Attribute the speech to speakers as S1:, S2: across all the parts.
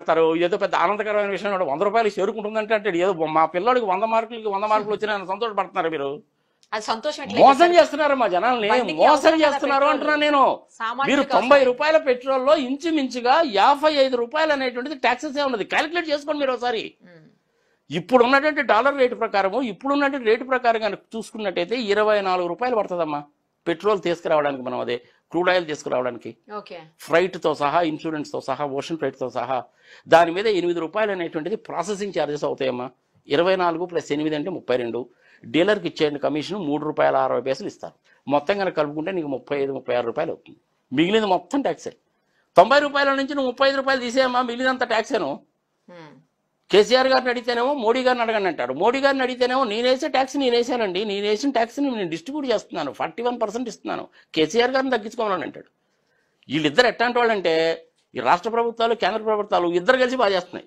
S1: మాట్లాడతారు ఏదో పెద్ద ఆనందకరమైన విషయం వాడు వంద రూపాయలు చేరుకుంటుందంటే అంటే ఏదో మా పిల్లడికి వంద మార్కులకి వంద మార్కులు వచ్చినా సంతోషపడుతున్నారు మీరు
S2: అది సంతోషం ఎట్లా
S1: మోసం
S2: అయితే
S1: చేస్తున్నారు మా జనాల్ని
S2: బండికి
S1: మోసం
S2: అవసరం కదా
S1: చేస్తున్నారు
S2: పెట్రోల్.
S1: అంటున్నా నేను
S2: సామాన్యుడికి
S1: మీరు
S2: అవసరం.
S1: తొంభై రూపాయల పెట్రోల్లో ఇంచుమించుగా యాభై ఐదు రూపాయలు అనేటువంటిది ట్యాక్సెస్ ఏ ఉన్నది క్యాలిక్యులేట్ చేసుకోండి మీరు ఒకసారి
S2: ఉమ్.
S1: ఇప్పుడు ఉన్నటువంటి డాలర్ రేటు ప్రకారము ఇప్పుడు ఉన్నటువంటి రేటు ప్రకారం కనుక చూసుకున్నట్టయితే ఇరవై నాలుగు రూపాయలు పడుతుందమ్మా పెట్రోల్ తీసుకురావడానికి మనం అదే క్రూడ్ ఆయిల్ తీసుకురావడానికి
S2: ఓకే
S1: ఫ్రైట్తో సహా ఇన్సూరెన్స్తో సహా ఓషన్ ఫ్రైట్తో సహా దాని మీద ఎనిమిది రూపాయలు అనేటువంటిది ప్రాసెసింగ్ ఛార్జెస్ అవుతాయమ్మా ఇరవై నాలుగు ప్లస్ ఎనిమిది అంటే ముప్పై రెండు డీలర్కి ఇచ్చే కమిషన్ మూడు రూపాయల అరవై పైసలు ఇస్తారు మొత్తం కనుక కలుపుకుంటే నీకు ముప్పై ఐదు ముప్పై ఆరు రూపాయలు అవుతుంది మిగిలింది మొత్తం ట్యాక్సే తొంభై రూపాయల నుంచి నువ్వు ముప్పై ఐదు రూపాయలు తీసేయమ్మా మిగిలినంత ట్యాక్సేను
S2: ఉమ్.
S1: కేసీఆర్ గారిని అడిగితేనేమో మోడీ గారిని అడగండి అంటారు మోడీ గారిని అడిగితేనేమో నేనేసే ట్యాక్స్ నేను వేసానండి నేను వేసిన ట్యాక్స్ని నేను డిస్ట్రిబ్యూట్ చేస్తున్నాను ఫార్టీ వన్ పర్సెంట్ ఇస్తున్నాను కేసీఆర్ గారిని తగ్గించుకోమని అంటాడు వీళ్ళిద్దరు ఎట్లాంటి వాళ్ళంటే ఈ రాష్ట్ర ప్రభుత్వాలు కేంద్ర ప్రభుత్వాలు ఇద్దరు కలిసి బాగా చేస్తున్నాయి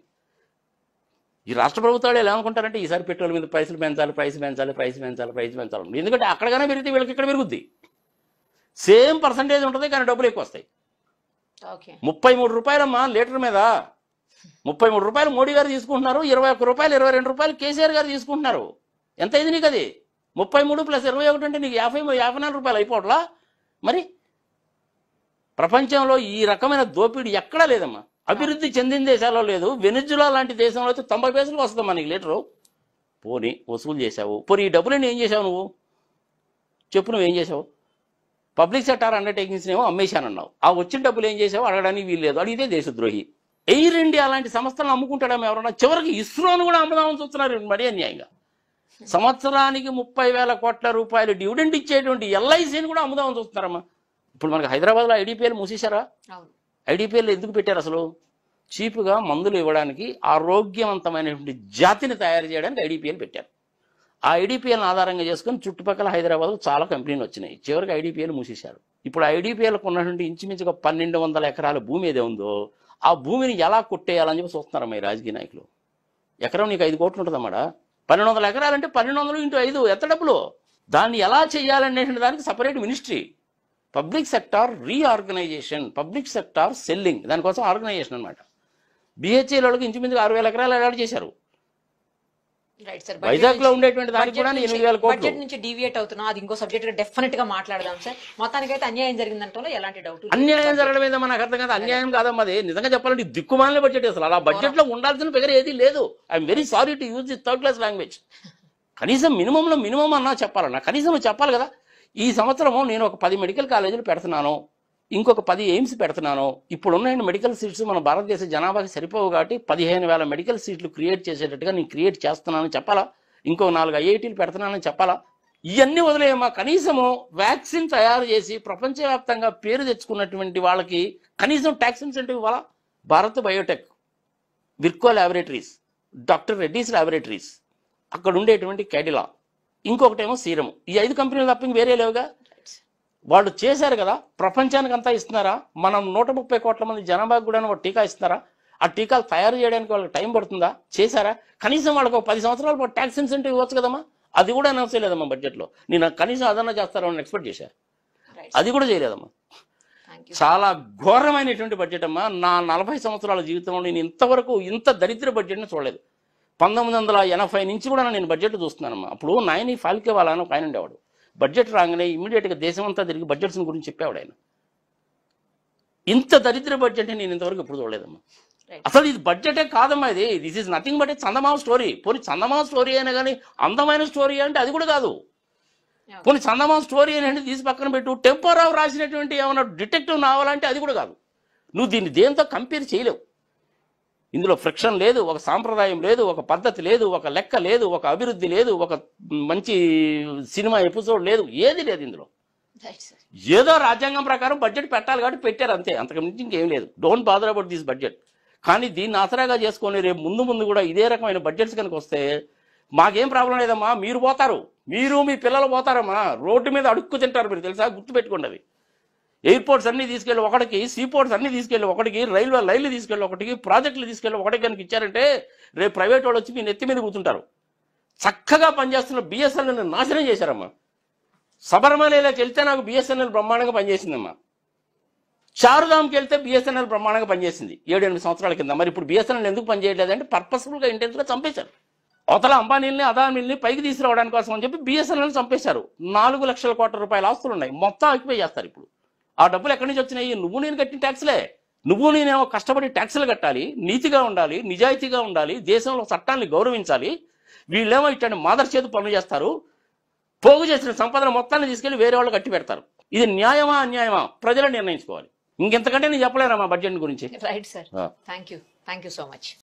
S1: ఈ రాష్ట్ర ప్రభుత్వాలు ఎలా అనుకుంటారంటే ఈసారి పెట్రోల్ మీద ప్రైసులు పెంచాలి ప్రైస్ పెంచాలి ప్రైస్ పెంచాలి ప్రైస్ పెంచాలి ఎందుకంటే అక్కడగానే పెరిగితే వీళ్ళకి ఇక్కడ పెరుగుద్ది సేమ్ పర్సంటేజ్ ఉంటుంది కానీ డబ్బులు ఎక్కువ వస్తాయి
S2: ఓకే
S1: ముప్పై మూడు రూపాయలమ్మా లీటర్ మీద ముప్పై మూడు రూపాయలు మోడీ గారు తీసుకుంటున్నారు ఇరవై ఒక్క రూపాయలు ఇరవై రెండు రూపాయలు కేసీఆర్ గారు తీసుకుంటున్నారు ఎంత అయింది నీకు అది ముప్పై మూడు ప్లస్ ఇరవై ఒకటి అంటే నీకు యాభై యాభై నాలుగు రూపాయలు అయిపోవట్లా మరి ప్రపంచంలో ఈ రకమైన దోపిడీ ఎక్కడా లేదమ్మా అభివృద్ధి చెందిన దేశాల్లో లేదు వెనుజులా లాంటి దేశంలో అయితే తొంభై పైసలకు వస్తుందమ్మా నీకు లీటరు పోనీ వసూలు చేశావు పోనీ ఈ డబ్బులని ఏం చేశావు నువ్వు చెప్పు నువ్వు ఏం చేసావు పబ్లిక్ సెక్టార్ అండర్టేకింగ్స్ ఏమో అమ్మేశానన్నావు ఆ వచ్చిన డబ్బులు ఏం చేసావు అడగడానికి వీలు లేదు అడిగితే దేశద్రోహి ఎయిర్ ఇండియా లాంటి సంస్థలను అమ్ముకుంటాడేమో ఎవరన్నా చివరికి ఇస్రోను కూడా అమ్ముదామని చూస్తున్నారు మరీ అన్యాయంగా సంవత్సరానికి ముప్పై వేల కోట్ల రూపాయలు డివిడెండ్ ఇచ్చేటువంటి ఎల్ఐసిని కూడా అమ్ముదామని చూస్తున్నారమ్మా ఇప్పుడు మనకి హైదరాబాద్లో ఐడిపిఎల్ మూసేశారా
S2: అవును
S1: ఐడిపిఎల్ ఎందుకు పెట్టారు అసలు చీప్గా మందులు ఇవ్వడానికి ఆరోగ్యవంతమైనటువంటి జాతిని తయారు చేయడానికి ఐడిపిఎల్ పెట్టారు ఆ ఐడిపిఎల్ ఆధారంగా చేసుకుని చుట్టుపక్కల హైదరాబాద్ చాలా కంపెనీలు వచ్చినాయి చివరికి ఐడిపిఎల్ మూసేశారు ఇప్పుడు ఐడిపిఎల్కి ఉన్నటువంటి ఇంచుమించుగా పన్నెండు వందల ఎకరాల భూమి ఏదే ఉందో ఆ భూమిని ఎలా కొట్టేయాలని చెప్పి చూస్తున్నారమ్మా ఈ రాజకీయ నాయకులు ఎకరం నీకు ఐదు కోట్లు ఉంటుందన్నమాట పన్నెండు వందల ఎకరాలంటే పన్నెండు వందలు ఇంటూ ఐదు ఎంత డబ్బులు దాన్ని ఎలా చేయాలనే దానికి separate ministry public sector reorganization public sector selling దానికోసం ఆర్గనైజేషన్ అనమాట బిహెచ్ఏల వాళ్ళకి ఇంచుమించుగా ఆరు వేల ఎకరాలు అలాట్ చేశారు
S2: రైట్ సార్
S1: వైజాగ్ లో ఉండేటువంటి దానికి కూడా ఎనిమిది వేల కోట్లు
S2: బడ్జెట్ నుంచి డీవియేట్ అవుతున్నా అది ఇంకో సబ్జెక్ట్ గా డెఫినెట్ గా మాట్లాడదాం సార్ మొత్తానికైతే అన్యాయం జరిగిందంటే ఎలాంటి డౌట్
S1: అన్యాయం జరగడం ఏదో మనకు అర్థం కాదు అన్యాయం కాదమ్మా అది నిజంగా చెప్పాలంటే ఇది దిక్కుమాలిన బడ్జెట్ అసలు అలా బడ్జెట్ లో ఉండాల్సిన ఫిగర్ ఏది లేదు I'm very sorry to use the third class language కనీసం మినిమంలో మినిమం అన్నా చెప్పాలన్నా కనీసం నువ్వు చెప్పాలి కదా ఈ సంవత్సరము నేను ఒక పది మెడికల్ కాలేజీలు పెడుతున్నాను ఇంకొక పది ఎయిమ్స్ పెడుతున్నాను ఇప్పుడు ఉన్న మెడికల్ సీట్స్ మన భారతదేశ జనాభాకి సరిపోవు కాబట్టి పదిహేను వేల మెడికల్ సీట్లు క్రియేట్ చేసేటట్టుగా నేను క్రియేట్ చేస్తున్నానని చెప్పాలా ఇంకో నాలుగు ఐఐటీలు పెడుతున్నానని చెప్పాలా ఇవన్నీ వదిలేయమ్మా కనీసము వ్యాక్సిన్ తయారు చేసి ప్రపంచవ్యాప్తంగా పేరు తెచ్చుకున్నటువంటి వాళ్ళకి కనీసం ట్యాక్స్ ఇన్సెంటివ్ ఇవ్వాలా Bharat Biotech Virchow laboratories doctor Reddy's laboratories అక్కడ ఉండేటువంటి క్యాడిలా ఇంకొకటేమో సీరం ఈ ఐదు కంపెనీలు తప్ప ఇంక వేరే లేవుగా వాళ్ళు చేశారు కదా ప్రపంచానికి అంతా ఇస్తున్నారా మనం నూట ముప్పై కోట్ల మంది జనాభాకు కూడా ఒక టీకా ఇస్తున్నారా ఆ టీకాలు తయారు చేయడానికి వాళ్ళకి టైం పడుతుందా చేశారా కనీసం వాళ్ళకి ఒక పది సంవత్సరాల పాటు ట్యాక్స్ ఇన్సెంటివ్ ఇవ్వచ్చు కదమ్మా అది కూడా అనౌన్స్ చేయలేదమ్మా బడ్జెట్లో నేను కనీసం అదన్నా చేస్తారని ఎక్స్పెక్ట్ చేశా
S2: రైట్
S1: అది కూడా చేయలేదమ్మా
S2: థ్యాంక్ యూ
S1: చాలా ఘోరమైనటువంటి బడ్జెట్ అమ్మా నా నలభై సంవత్సరాల జీవితంలో నేను ఇంతవరకు ఇంత దరిద్ర బడ్జెట్ని చూడలేదు పంతొమ్మిది వందల ఎనభై నుంచి కూడా నేను బడ్జెట్ చూస్తున్నానమ్మా అప్పుడు నాయని ఫాల్కే వాళ్ళని ఒక ఆయన ఉండేవాడు బడ్జెట్ రాగానే ఇమీడియట్గా దేశం అంతా తిరిగి బడ్జెట్స్ గురించి చెప్పేవాడు ఆయన ఇంత దరిద్ర బడ్జెట్ నేను ఇంతవరకు ఎప్పుడు చూడలేదమ్మా
S2: రైట్
S1: అసలు ఇది బడ్జెటే కాదమ్మా ఇది this is nothing but Chandamama story పోనీ చందమామ స్టోరీ అయినా కానీ అందమైన స్టోరీ అంటే అది కూడా కాదు పోనీ చందమామ స్టోరీ అనేది తీసి పక్కన పెట్టు టెంపోరావు రాసినటువంటి ఏమైనా డిటెక్టివ్ నావలంటే అది కూడా కాదు నువ్వు దీన్ని దేంతో కంపేర్ చేయలేవు ఇందులో ఫ్రిక్షన్ లేదు ఒక సాంప్రదాయం లేదు ఒక పద్ధతి లేదు ఒక లెక్క లేదు ఒక అభివృద్ధి లేదు ఒక మంచి సినిమా ఎపిసోడ్ లేదు ఏది లేదు ఇందులో
S2: రైట్ సార్
S1: ఏదో రాజ్యాంగం ప్రకారం బడ్జెట్ పెట్టాలి కాబట్టి పెట్టారు అంతే అంతకు మించి ఇంకేం లేదు don't bother about this budget కానీ దీన్ని ఆసరాగా చేసుకొని రేపు ముందు ముందు కూడా ఇదే రకమైన బడ్జెట్స్ కనుక వస్తే మాకేం ప్రాబ్లం లేదమ్మా మీరు పోతారు మీరు మీ పిల్లలు పోతారమ్మా రోడ్డు మీద అడుక్కు తింటారు మీరు తెలుసా గుర్తుపెట్టుకోండి అవి ఎయిర్పోర్ట్స్ అన్ని తీసుకెళ్ళి ఒకటికి సీపోర్ట్స్ అన్ని తీసుకెళ్ళి ఒకటికి రైల్వే లైన్లు తీసుకెళ్ళి ఒకటికి ప్రాజెక్టులు తీసుకెళ్ళి ఒకటికి కనుక ఇచ్చారంటే రేపు ప్రైవేట్ వాళ్ళు వచ్చి మీ నెత్తి మీద కూర్చుంటారు చక్కగా పనిచేస్తున్న బిఎస్ఎన్ఎల్ నాశనం చేశారమ్మా సబర్మలేలోకి వెళ్తే నాకు బిఎస్ఎన్ఎల్ బ్రహ్మాండంగా పనిచేసిందమ్మా చారుధామ్కి వెళ్తే బిఎస్ఎన్ఎల్ బ్రహ్మాండంగా పనిచేసింది ఏడు ఎనిమిది సంవత్సరాల కింద మరి ఇప్పుడు బిఎస్ఎన్ఎల్ ఎందుకు పనిచేయట్లేదంటే పర్పస్ఫుల్గా ఇంటెన్స్గా చంపేశారు అవతల అంబానీల్ని అదానీల్ని పైకి తీసుకురావడానికి కోసం అని చెప్పి బిఎస్ఎన్ఎల్ చంపేశారు నాలుగు లక్షల కోట్ల రూపాయల ఆస్తులు ఉన్నాయి మొత్తం ఆక్యుపై చేస్తారు ఇప్పుడు ఆ డబ్బులు ఎక్కడి నుంచి వచ్చినాయి నువ్వు నేను కట్టిన ట్యాక్స్లే నువ్వు నేనేమో కష్టపడి ట్యాక్సులు కట్టాలి నీతిగా ఉండాలి నిజాయితీగా ఉండాలి దేశంలో చట్టాన్ని గౌరవించాలి వీళ్ళేమో ఇట్లాంటి మాదర్ చేతి పనులు చేస్తారు పోగు చేసిన సంపదను మొత్తాన్ని తీసుకెళ్లి వేరే వాళ్ళు కట్టి పెడతారు ఇది న్యాయమా అన్యాయమా ప్రజలు నిర్ణయించుకోవాలి ఇంకెంతకంటే నేను చెప్పలేను మా బడ్జెట్ గురించి
S2: రైట్ సార్
S1: ఆ.
S2: Thank you thank you so much